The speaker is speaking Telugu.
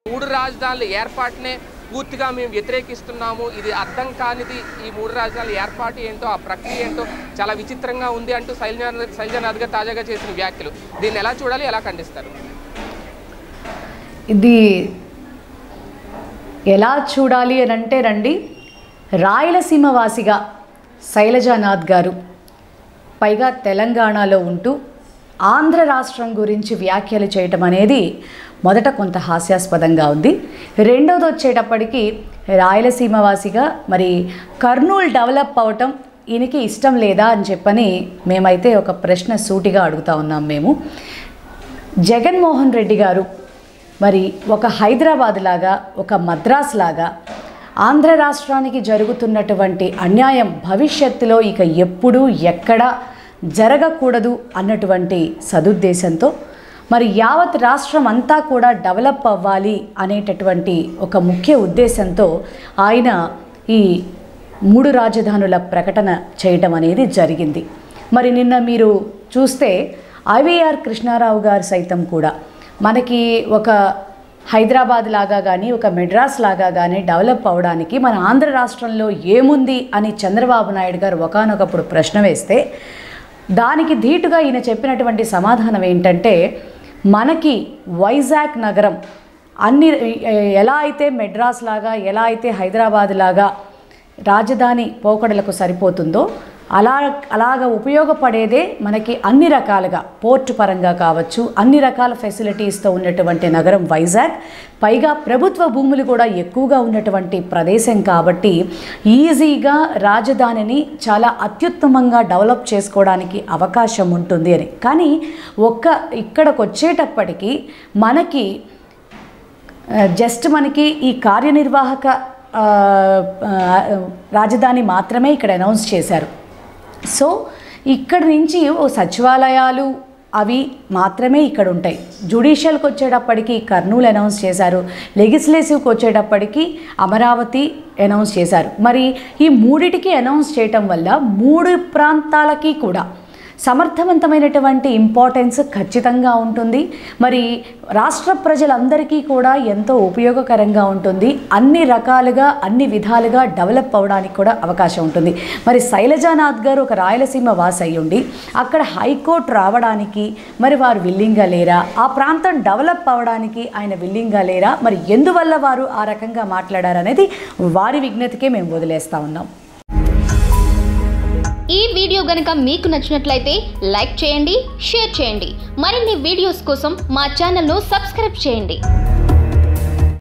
మూడు రాజధానుల ఏర్పాటునే పూర్తిగా మేము వ్యతిరేకిస్తున్నాము ఇది అర్థం కానిది ఈ మూడు రాజధానుల ఏర్పాటు ఏంటో ఆ ప్రక్రియ ఏంటో చాలా విచిత్రంగా ఉంది అంటూ శైలజానాథ్ శైలజానాథ్ గారు తాజాగా చేసిన వ్యాఖ్యలు దీన్ని ఎలా చూడాలి ఎలా ఖండిస్తారు ఇది ఎలా చూడాలి అని అంటే రండి రాయలసీమ వాసిగా శైలజానాథ్ గారు పైగా తెలంగాణలో ఉంటూ ఆంధ్ర రాష్ట్రం గురించి వ్యాఖ్యలు చేయటం అనేది మొదట కొంత హాస్యాస్పదంగా ఉంది రెండవది వచ్చేటప్పటికి రాయలసీమ వాసిగా మరి కర్నూలు డెవలప్ అవటం ఈయనకి ఇష్టం లేదా అని చెప్పని మేమైతే ఒక ప్రశ్న సూటిగా అడుగుతా ఉన్నాం మేము జగన్మోహన్ రెడ్డి గారు మరి ఒక హైదరాబాద్ లాగా ఒక మద్రాస్ లాగా ఆంధ్ర రాష్ట్రానికి జరుగుతున్నటువంటి అన్యాయం భవిష్యత్తులో ఇక ఎప్పుడూ ఎక్కడ జరగకూడదు అన్నటువంటి సదుద్దేశంతో మరి యావత్ రాష్ట్రం అంతా కూడా డెవలప్ అవ్వాలి అనేటటువంటి ఒక ముఖ్య ఉద్దేశంతో ఆయన ఈ మూడు రాజధానుల ప్రకటన చేయటం అనేది జరిగింది మరి నిన్న మీరు చూస్తే ఐవీఆర్ కృష్ణారావు గారు సైతం కూడా మనకి ఒక హైదరాబాద్ లాగా కానీ ఒక మెడ్రాస్ లాగా కానీ డెవలప్ అవడానికి మన ఆంధ్ర రాష్ట్రంలో ఏముంది అని చంద్రబాబు నాయుడు గారు ఒకానొకప్పుడు ప్రశ్న వేస్తే దానికి ధీటుగా ఈయన చెప్పినటువంటి సమాధానం ఏంటంటే మనకి వైజాగ్ నగరం అన్ని ఎలా అయితే మెడ్రాస్ లాగా ఎలా అయితే హైదరాబాద్ లాగా రాజధాని పోకడలకు సరిపోతుందో అలా అలాగ ఉపయోగపడేదే మనకి అన్ని రకాలుగా పోర్టు పరంగా కావచ్చు అన్ని రకాల ఫెసిలిటీస్తో ఉన్నటువంటి నగరం వైజాగ్ పైగా ప్రభుత్వ భూములు కూడా ఎక్కువగా ఉన్నటువంటి ప్రదేశం కాబట్టి ఈజీగా రాజధానిని చాలా అత్యుత్తమంగా డెవలప్ చేసుకోవడానికి అవకాశం ఉంటుంది అని కానీ ఒక్క ఇక్కడికి వచ్చేటప్పటికి మనకి జస్ట్ మనకి ఈ కార్యనిర్వాహక ఆ, ఆ, రాజధాని మాత్రమే ఇక్కడ అనౌన్స్ చేశారు సో ఇక్కడి నుంచి ఓ సచివాలయాలు అవి మాత్రమే ఇక్కడ ఉంటాయి జుడిషియల్కి వచ్చేటప్పటికి కర్నూలు అనౌన్స్ చేశారు లెగిస్లేటివ్కి వచ్చేటప్పటికి అమరావతి అనౌన్స్ చేశారు మరి ఈ మూడిటికి అనౌన్స్ చేయటం వల్ల మూడు ప్రాంతాలకి కూడా సమర్థవంతమైనటువంటి ఇంపార్టెన్స్ ఖచ్చితంగా ఉంటుంది మరి రాష్ట్ర ప్రజలందరికీ కూడా ఎంతో ఉపయోగకరంగా ఉంటుంది అన్ని రకాలుగా అన్ని విధాలుగా డెవలప్ అవ్వడానికి కూడా అవకాశం ఉంటుంది మరి శైలజానాథ్ గారు ఒక రాయలసీమ వాస్ అయ్యుండి అక్కడ హైకోర్టు రావడానికి మరి వారు విల్లింగా లేరా ఆ ప్రాంతం డెవలప్ అవ్వడానికి ఆయన విల్లింగా లేరా మరి ఎందువల్ల వారు ఆ రకంగా మాట్లాడారనేది వారి విజ్ఞతకే మేము వదిలేస్తా ఉన్నాం ఈ వీడియో గనుక మీకు నచ్చినట్లయితే లైక్ చేయండి షేర్ చేయండి మరిన్ని వీడియోస్ కోసం మా ఛానల్ను సబ్స్క్రైబ్ చేయండి